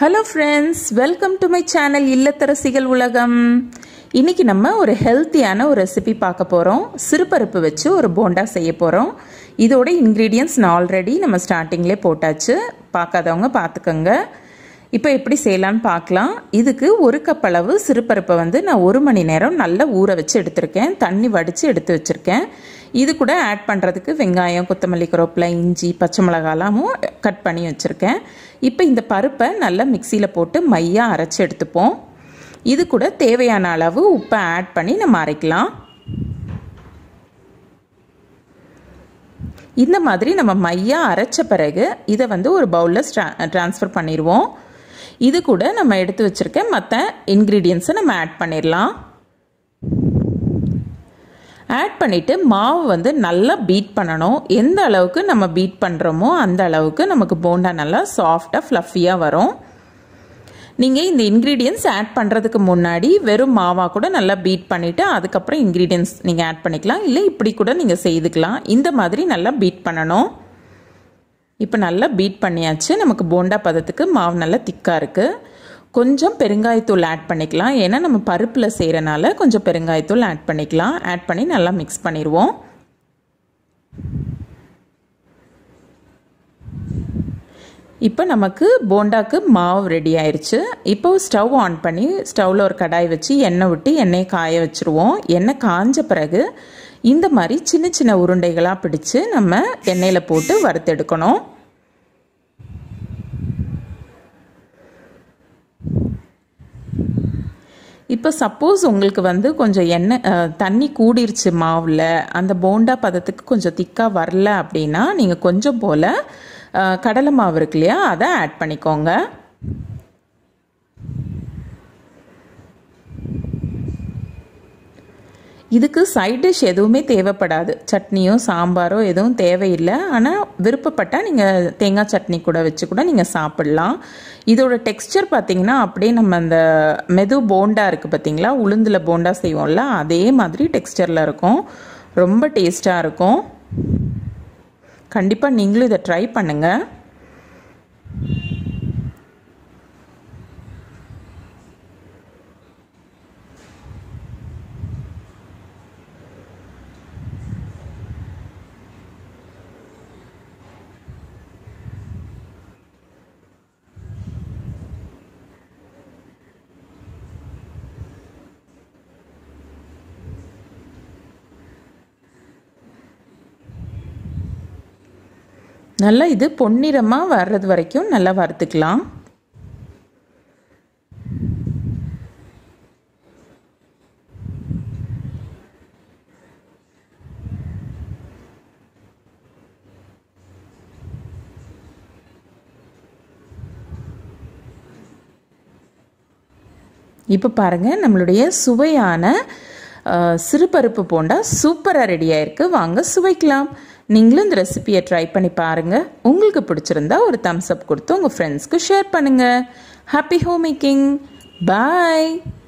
hello friends welcome to my channel இல்லத்தரசிகள் உலகம் இன்னைக்கு நம்ம ஒரு ஹெல்த்தியான ஒரு ரெசிபி பார்க்க போகிறோம் சிறுபருப்பு வச்சு ஒரு போண்டா செய்ய போகிறோம் இதோட இன்க்ரீடியன்ஸ் நான் ஆல்ரெடி நம்ம ஸ்டார்டிங்லேயே போட்டாச்சு பார்க்காதவங்க பார்த்துக்கோங்க இப்போ எப்படி செய்யலான்னு பார்க்கலாம் இதுக்கு ஒரு கப் அளவு சிறுபருப்பை வந்து நான் ஒரு மணி நேரம் நல்லா ஊற வச்சு எடுத்திருக்கேன் தண்ணி வடித்து எடுத்து வச்சுருக்கேன் இது கூட ஆட் பண்ணுறதுக்கு வெங்காயம் கொத்தமல்லி கருவேப்பிலை இஞ்சி பச்சை மிளகாலாமும் கட் பண்ணி வச்சுருக்கேன் இப்போ இந்த பருப்பை நல்லா மிக்சியில் போட்டு மையாக அரைச்சி எடுத்துப்போம் இது கூட தேவையான அளவு உப்பை ஆட் பண்ணி நம்ம அரைக்கலாம் இந்த மாதிரி நம்ம மையாக அரைச்ச பிறகு இதை வந்து ஒரு பவுலில் ட்ரான்ஸ்ஃபர் பண்ணிடுவோம் இது கூட நம்ம எடுத்து வச்சுருக்க மற்ற இன்க்ரீடியன்ஸை நம்ம ஆட் பண்ணிடலாம் ஆட் பண்ணிவிட்டு மாவு வந்து நல்லா பீட் பண்ணணும் எந்த அளவுக்கு நம்ம பீட் பண்ணுறோமோ அந்த அளவுக்கு நமக்கு போண்டா நல்லா சாஃப்டாக ஃப்ளஃபியாக வரும் நீங்கள் இந்த இன்க்ரீடியன்ஸ் ஆட் பண்ணுறதுக்கு முன்னாடி வெறும் மாவாக கூட நல்லா பீட் பண்ணிவிட்டு அதுக்கப்புறம் இன்க்ரீடியன்ஸ் நீங்கள் ஆட் பண்ணிக்கலாம் இல்லை இப்படி கூட நீங்கள் செய்துக்கலாம் இந்த மாதிரி நல்லா பீட் பண்ணணும் இப்போ நல்லா பீட் பண்ணியாச்சு நமக்கு போண்டா பதத்துக்கு மாவு நல்லா திக்காக இருக்குது கொஞ்சம் பெருங்காயத்தூள் ஆட் பண்ணிக்கலாம் ஏன்னா நம்ம பருப்பில் செய்கிறனால கொஞ்சம் பெருங்காயத்தூள் ஆட் பண்ணிக்கலாம் ஆட் பண்ணி நல்லா மிக்ஸ் பண்ணிடுவோம் இப்போ நமக்கு போண்டாக்கு மாவு ரெடி ஆயிடுச்சு இப்போ ஸ்டவ் ஆன் பண்ணி ஸ்டவ்வில் ஒரு கடாய் வச்சு எண்ணெய் விட்டு எண்ணெயை காய வச்சுருவோம் எண்ணெய் காஞ்ச பிறகு இந்த மாதிரி சின்ன சின்ன உருண்டைகளாக பிடிச்சு நம்ம எண்ணெயில் போட்டு வறுத்தெடுக்கணும் இப்போ சப்போஸ் உங்களுக்கு வந்து கொஞ்சம் எண்ணெய் தண்ணி கூடிருச்சு மாவில் அந்த போண்டா பதத்துக்கு கொஞ்சம் திக்காக வரல அப்படின்னா நீங்கள் கொஞ்சம் போல் கடலை மாவு இருக்கு இல்லையா அதை ஆட் பண்ணிக்கோங்க இதுக்கு சைட் டிஷ் எதுவுமே தேவைப்படாது சட்னியோ சாம்பாரோ எதுவும் தேவையில்லை ஆனால் விருப்பப்பட்டால் நீங்கள் தேங்காய் சட்னி கூட வச்சு கூட நீங்கள் சாப்பிட்லாம் இதோட டெக்ஸ்டர் பார்த்தீங்கன்னா அப்படியே நம்ம அந்த மெது போண்டா இருக்குது பார்த்தீங்களா உளுந்தில் போண்டா செய்வோம்ல அதே மாதிரி டெக்ஸ்டரில் இருக்கும் ரொம்ப டேஸ்ட்டாக இருக்கும் கண்டிப்பாக நீங்களும் இதை ட்ரை பண்ணுங்கள் நல்லா இது பொன்னிறமாக வர்றது வரைக்கும் நல்லா வறுத்துக்கலாம் இப்போ பாருங்கள் நம்மளுடைய சுவையான சிறுபருப்பு போண்டா சூப்பராக ரெடி ஆயிருக்கு வாங்க சுவைக்கலாம் நீங்களும் இந்த ரெசிபியை ட்ரை பண்ணி பாருங்கள் உங்களுக்கு பிடிச்சிருந்தா ஒரு தம்ஸ் அப் கொடுத்து உங்கள் ஃப்ரெண்ட்ஸ்க்கு ஷேர் பண்ணுங்கள் ஹாப்பி ஹோம் மேக்கிங் பாய்